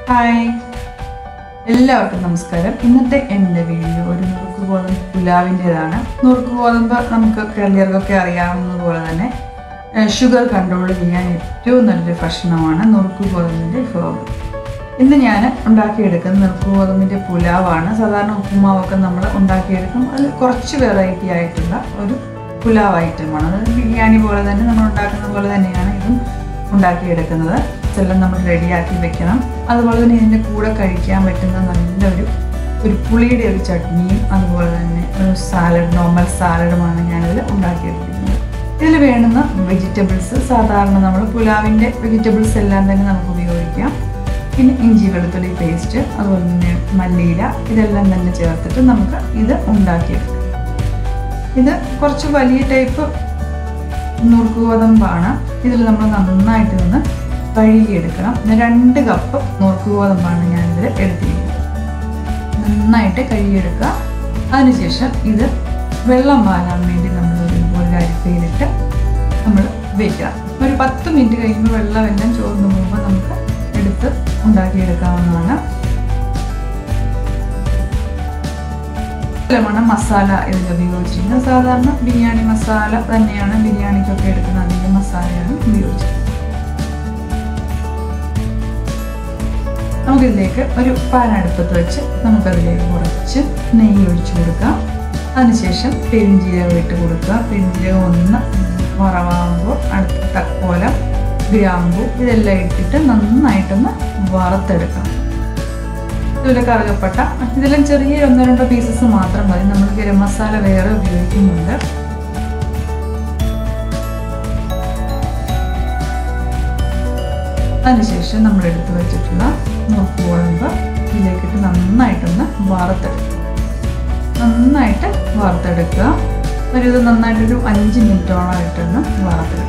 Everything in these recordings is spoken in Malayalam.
ഹായ് എല്ലാവർക്കും നമസ്കാരം ഇന്നത്തെ എൻ്റെ വീഡിയോ ഒരു നുറുക്ക് ഗോതമ്പ് പുലാവിൻ്റെതാണ് നുറുക്ക് ഗോതമ്പ് നമുക്ക് കേരളീയർക്കൊക്കെ അറിയാവുന്നതുപോലെ തന്നെ ഷുഗർ കൺട്രോൾ ചെയ്യാൻ ഏറ്റവും നല്ലൊരു ഭക്ഷണമാണ് നുറുക്ക് ഗോതമ്പിൻ്റെ വിഭവം ഇന്ന് ഞാൻ ഉണ്ടാക്കിയെടുക്കുന്ന നുറുക്ക് ഗോതമ്പിൻ്റെ പുലാവാണ് സാധാരണ ഉപ്പുമാവൊക്കെ നമ്മൾ ഉണ്ടാക്കിയെടുക്കും അത് കുറച്ച് വെറൈറ്റി ആയിട്ടുള്ള ഒരു പുലാവ് ഐറ്റമാണ് അത് ബിരിയാണി പോലെ തന്നെ നമ്മൾ ഉണ്ടാക്കുന്ന പോലെ തന്നെയാണ് ഇതും ഉണ്ടാക്കിയെടുക്കുന്നത് ഇതെല്ലാം നമ്മൾ റെഡിയാക്കി വെക്കണം അതുപോലെ തന്നെ ഇതിൻ്റെ കൂടെ കഴിക്കാൻ പറ്റുന്ന നല്ലൊരു ഒരു പുളിയുടെ ഒരു ചട്നിയും അതുപോലെ തന്നെ ഒരു സാലഡ് നോർമൽ സാലഡുമാണ് ഞാനിതിൽ ഉണ്ടാക്കിയെടുക്കുന്നത് ഇതിൽ വേണ്ടുന്ന വെജിറ്റബിൾസ് സാധാരണ നമ്മൾ പുലാവിൻ്റെ വെജിറ്റബിൾസ് എല്ലാം തന്നെ നമുക്ക് ഉപയോഗിക്കാം പിന്നെ ഇഞ്ചി വെളുത്തുള്ളി പേസ്റ്റ് അതുപോലെ തന്നെ മല്ലിയില ഇതെല്ലാം തന്നെ ചേർത്തിട്ട് നമുക്ക് ഇത് ഉണ്ടാക്കിയെടുക്കാം ഇത് കുറച്ച് വലിയ ടൈപ്പ് നുറുക്ക് ഗോതമ്പാണ് ഇതിൽ നമ്മൾ നന്നായിട്ട് നിന്ന് കഴുകിയെടുക്കണം പിന്നെ രണ്ട് കപ്പ് നുറുക്ക് ഗോതമ്പാണ് ഞാനിതിൽ എടുത്തിരിക്കുന്നത് നന്നായിട്ട് കഴുകിയെടുക്കുക അതിനുശേഷം ഇത് വെള്ളം വാലാൻ വേണ്ടി നമ്മൾ ഒരു ഒരു അരിപ്പയിലിട്ട് നമ്മൾ വയ്ക്കണം ഒരു പത്ത് മിനിറ്റ് കഴിയുമ്പോൾ വെള്ളം എല്ലാം ചോർന്നു പോകുമ്പോൾ നമുക്ക് എടുത്ത് ഉണ്ടാക്കിയെടുക്കാവുന്നതാണ് ാണ് മസാല ഇതിൽ ഉപയോഗിച്ചിരിക്കുന്നത് സാധാരണ ബിരിയാണി മസാല തന്നെയാണ് ബിരിയാണിക്കൊക്കെ എടുക്കുന്ന അധികം മസാലയാണ് ഉപയോഗിച്ചത് നമുക്കിതിലേക്ക് ഒരു പാൻ അടുപ്പത്ത് വെച്ച് നമുക്കതിലേക്ക് കുറച്ച് നെയ്യ് ഒഴിച്ചു കൊടുക്കാം അതിനുശേഷം പെരിഞ്ജീരകം ഇട്ട് കൊടുക്കുക പെരിഞ്ജീരകം ഒന്ന് വറവാകുമ്പോൾ അടുത്ത തക്കോലം ഗ്രാമ്പു ഇതെല്ലാം ഇട്ടിട്ട് നന്നായിട്ടൊന്ന് വറുത്തെടുക്കണം ഇതുപോലെ കറുകപ്പട്ട ഇതെല്ലാം ചെറിയ ഒന്നോ രണ്ടോ പീസസ് മാത്രം മതി നമ്മൾ ഗരം മസാല വേറെ ഉപയോഗിക്കുന്നുണ്ട് അതിനുശേഷം നമ്മൾ എടുത്തു വെച്ചിട്ടുള്ള നുറുക്ക് കുഴമ്പ് ഇതിലേക്കിട്ട് നന്നായിട്ടൊന്ന് വറുത്തെടുക്കുക നന്നായിട്ട് വറുത്തെടുക്കുക ഒരു ഇത് നന്നായിട്ടൊരു അഞ്ച് മിനിറ്റോളമായിട്ടൊന്ന് വറുത്തെടുക്കുക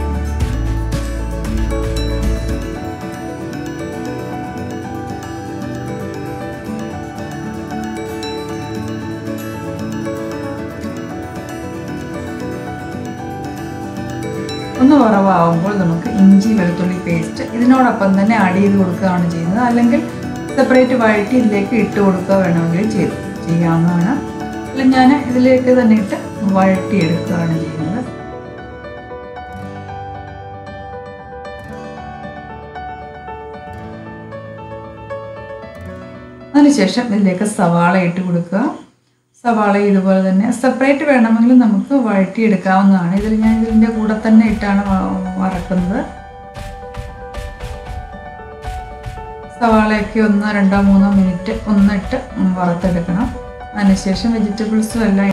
ഒന്ന് കുറവാകുമ്പോൾ നമുക്ക് ഇഞ്ചി വെളുത്തുള്ളി പേസ്റ്റ് ഇതിനോടൊപ്പം തന്നെ ആഡ് ചെയ്ത് കൊടുക്കുകയാണ് ചെയ്യുന്നത് അല്ലെങ്കിൽ സെപ്പറേറ്റ് വഴറ്റി ഇതിലേക്ക് ഇട്ട് കൊടുക്കുക വേണമെങ്കിൽ ചെയ്ത് ചെയ്യാവുന്നതാണ് അല്ല ഞാൻ ഇതിലേക്ക് തന്നെ ഇട്ട് വഴറ്റി എടുക്കുകയാണ് ചെയ്യുന്നത് അതിനുശേഷം ഇതിലേക്ക് സവാള ഇട്ട് കൊടുക്കുക സവാള ഇതുപോലെ തന്നെ സെപ്പറേറ്റ് വേണമെങ്കിൽ നമുക്ക് വഴറ്റിയെടുക്കാവുന്നതാണ് ഇതിൽ ഞാൻ ഇതിൻ്റെ കൂടെ തന്നെ ഇട്ടാണ് വറക്കുന്നത് സവാളയൊക്കെ ഒന്ന് രണ്ടോ മൂന്നോ മിനിറ്റ് ഒന്നിട്ട് വറുത്തെടുക്കണം അതിനുശേഷം വെജിറ്റബിൾസും എല്ലാം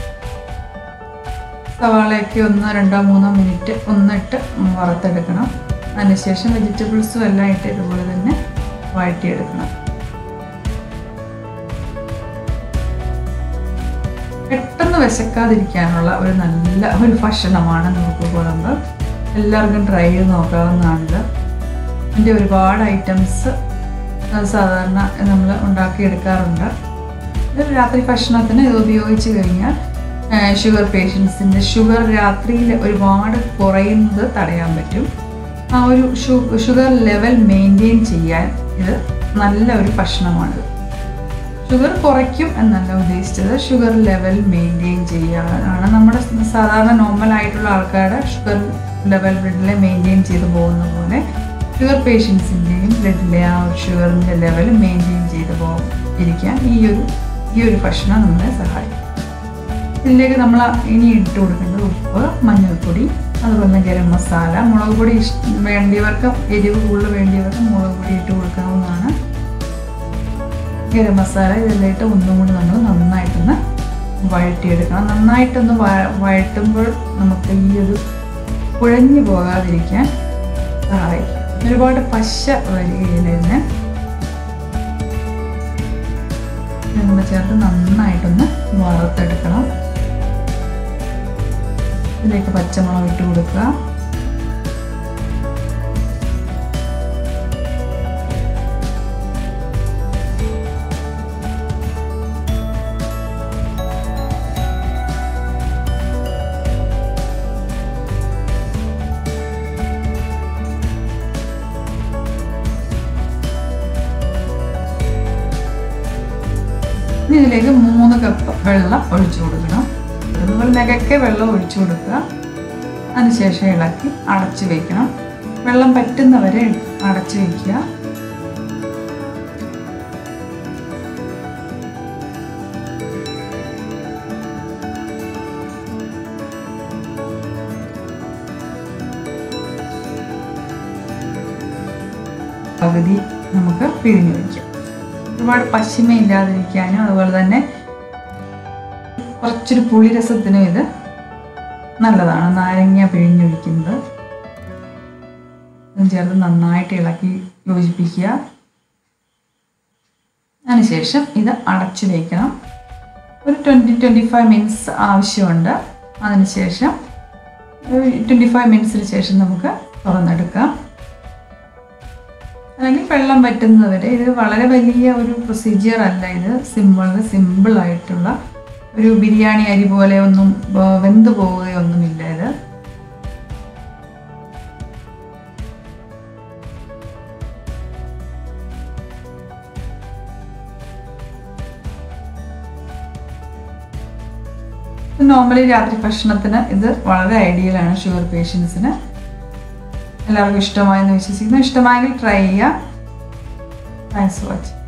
സവാളയൊക്കെ ഒന്ന് രണ്ടോ മൂന്നോ മിനിറ്റ് ഒന്നിട്ട് വറുത്തെടുക്കണം അതിനുശേഷം വെജിറ്റബിൾസും എല്ലാം ഇട്ട് ഇതുപോലെ തന്നെ വഴറ്റിയെടുക്കണം പെട്ടെന്ന് വിശക്കാതിരിക്കാനുള്ള ഒരു നല്ല ഒരു ഭക്ഷണമാണ് നമുക്ക് കുഴമ്പ് എല്ലാവർക്കും ട്രൈ ചെയ്ത് നോക്കാവുന്നതാണിത് ഇതിൻ്റെ ഒരുപാട് ഐറ്റംസ് സാധാരണ നമ്മൾ ഉണ്ടാക്കിയെടുക്കാറുണ്ട് ഇത് രാത്രി ഭക്ഷണത്തിന് ഇത് ഉപയോഗിച്ച് കഴിഞ്ഞാൽ ഷുഗർ പേഷ്യൻസിൻ്റെ ഷുഗർ രാത്രിയിൽ ഒരുപാട് കുറയുന്നത് തടയാൻ പറ്റും ആ ഒരു ഷുഗർ ലെവൽ മെയിൻറ്റെയിൻ ചെയ്യാൻ ഇത് നല്ല ഒരു ഭക്ഷണമാണിത് ഷുഗർ കുറയ്ക്കും എന്നല്ല ഉദ്ദേശിച്ചത് ഷുഗർ ലെവൽ മെയിൻറ്റെയിൻ ചെയ്യാനാണ് നമ്മുടെ സാധാരണ നോർമൽ ആയിട്ടുള്ള ആൾക്കാരുടെ ഷുഗർ ലെവൽ ബ്ലഡിലെ മെയിൻറ്റെയിൻ ചെയ്തു പോകുന്ന പോലെ ഷുഗർ പേഷ്യൻസിൻ്റെയും ബ്ലഡിലെ ആ ഒരു ഷുഗറിൻ്റെ ലെവൽ മെയിൻറ്റെയിൻ ചെയ്ത് പോകും ഇരിക്കാൻ ഈ ഒരു ഈ ഒരു ഭക്ഷണം നമ്മളെ സഹായിക്കും ഇതിലേക്ക് നമ്മൾ ഇനി ഇട്ട് കൊടുക്കേണ്ടത് ഉപ്പ് മഞ്ഞൾപ്പൊടി അതുപോലെ തന്നെ ഗരം മസാല മുളക് പൊടി വേണ്ടിയവർക്ക് എരിവ് കൂടുതൽ വേണ്ടിയവർക്ക് മുളക് പൊടി ഇട്ട് കൊടുക്കാവുന്നതാണ് ഗരം മസാല ഇതെല്ലാം ഇട്ട് ഒന്നും കൂടി നമ്മൾ നന്നായിട്ടൊന്ന് വഴറ്റിയെടുക്കണം നന്നായിട്ടൊന്ന് വഴറ്റുമ്പോൾ നമുക്ക് ഈ ഒരു കുഴഞ്ഞു പോകാതിരിക്കാൻ സഹായിക്കും ഒരുപാട് പശ വരികയില്ല ഇതിന് നമ്മൾ ചേർത്ത് നന്നായിട്ടൊന്ന് വറുത്തെടുക്കണം ഇതിലേക്ക് പച്ചമുളക് ഇട്ട് കൊടുക്കുക ഇനി ഇതിലേക്ക് മൂന്ന് കപ്പ് വെള്ളം ഒഴിച്ചു കൊടുക്കണം അതുപോലെ നികക്കെ വെള്ളം ഒഴിച്ചു കൊടുക്കുക അതിനുശേഷം ഇളക്കി അടച്ചു വയ്ക്കണം വെള്ളം പറ്റുന്നവരെ അടച്ചു വയ്ക്കുക പകുതി നമുക്ക് പിഴിഞ്ഞു വയ്ക്കാം ഒരുപാട് പശിമയില്ലാതിരിക്കാനും അതുപോലെ തന്നെ കുറച്ചൊരു പുളിരസത്തിനും ഇത് നല്ലതാണ് നാരങ്ങ പിഴിഞ്ഞൊഴിക്കുന്നത് ഇതും ചേർത്ത് നന്നായിട്ട് ഇളക്കി യോജിപ്പിക്കുക അതിനുശേഷം ഇത് അടച്ചു വയ്ക്കണം ഒരു ട്വൻറ്റി ട്വൻറ്റി ഫൈവ് മിനിറ്റ്സ് ആവശ്യമുണ്ട് അതിനുശേഷം ട്വൻറ്റി ഫൈവ് മിനിറ്റ്സിന് ശേഷം നമുക്ക് തുറന്നെടുക്കാം അല്ലെങ്കിൽ വെള്ളം വറ്റുന്നത് ഇത് വളരെ വലിയ ഒരു പ്രൊസീജിയർ അല്ല ഇത് സിമ്പിൾ സിമ്പിൾ ആയിട്ടുള്ള ഒരു ബിരിയാണി അരി പോലെ ഒന്നും വ- വെന്ത് പോവുകയൊന്നുമില്ല ഇത് നോർമലി രാത്രി ഭക്ഷണത്തിന് ഇത് വളരെ ഐഡിയലാണ് ഷുഗർ പേഷ്യൻസിന് എല്ലാവർക്കും ഇഷ്ടമായെന്ന് വിശ്വസിക്കുന്നു ഇഷ്ടമായെങ്കിൽ ട്രൈ ചെയ്യുക താങ്ക്സ് ഫോർ വാച്ചിങ്